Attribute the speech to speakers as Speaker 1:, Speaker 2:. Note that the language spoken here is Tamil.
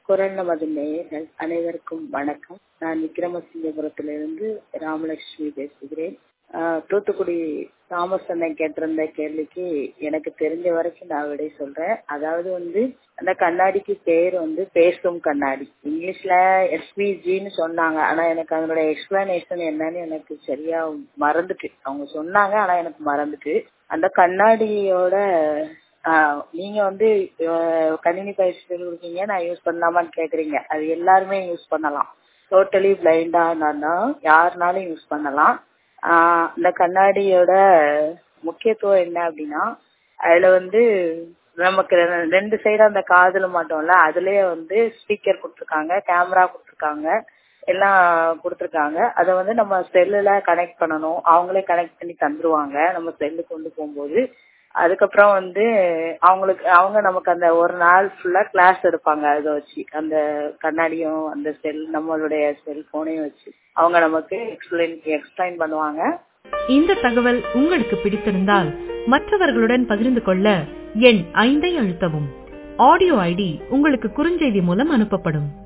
Speaker 1: குரல் நமது நேயர்கள் அனைவருக்கும் வணக்கம் நான் விக்ரமசிங்கபுரத்திலிருந்து ராமலட்சுமி பேசுகிறேன் ஆஹ் தூத்துக்குடி தாமஸ் அண்ணன் கேட்டிருந்த கேள்விக்கு எனக்கு தெரிஞ்ச வரைக்கும் நான் விடை சொல்றேன் அதாவது வந்து அந்த கண்ணாடிக்கு பேர் வந்து பேசும் கண்ணாடி இங்கிலீஷ்ல எஸ்பிஜின்னு சொன்னாங்க ஆனா எனக்கு அதனுடைய எக்ஸ்பிளனேஷன் என்னன்னு எனக்கு சரியா மறந்துட்டு அவங்க சொன்னாங்க ஆனா எனக்கு மறந்துட்டு அந்த கண்ணாடியோட ஆஹ் நீங்க வந்து அஹ் கணினி பயிற்சி கொடுக்கீங்க நான் யூஸ் பண்ணலாமான்னு கேக்குறீங்க அது எல்லாருமே யூஸ் பண்ணலாம் டோட்டலி பிளைண்டா யாருனாலும் யூஸ் பண்ணலாம் ஆஹ் இந்த கண்ணாடியோட முக்கியத்துவம் என்ன அப்படின்னா அதுல வந்து நமக்கு ரெண்டு சைடு அந்த காதுல மாட்டோம்ல அதுலயே வந்து ஸ்பீக்கர் கொடுத்துருக்காங்க கேமரா கொடுத்துருக்காங்க எல்லாம் கொடுத்துருக்காங்க அதை வந்து நம்ம செல்லுல கனெக்ட் பண்ணணும் அவங்களே கனெக்ட் பண்ணி தந்துருவாங்க நம்ம செல்லு கொண்டு போகும்போது அதுக்கப்புறம் வந்து அவங்களுக்கு அவங்க நமக்கு அந்த ஒரு நாள் ஃபுல்லா கிளாஸ் எடுப்பாங்க அதை வச்சு அந்த கண்ணாடியும் அந்த செல் நம்மளுடைய செல்போனையும் வச்சு அவங்க நமக்கு எக்ஸ்பிளைன் எக்ஸ்பிளைன் பண்ணுவாங்க
Speaker 2: இந்த தகவல் உங்களுக்கு பிடித்திருந்தால் மற்றவர்களுடன் பகிர்ந்து கொள்ள எண் ஐந்தை அழுத்தவும் ஆடியோ ஐடி உங்களுக்கு குறுஞ்செய்தி மூலம் அனுப்பப்படும்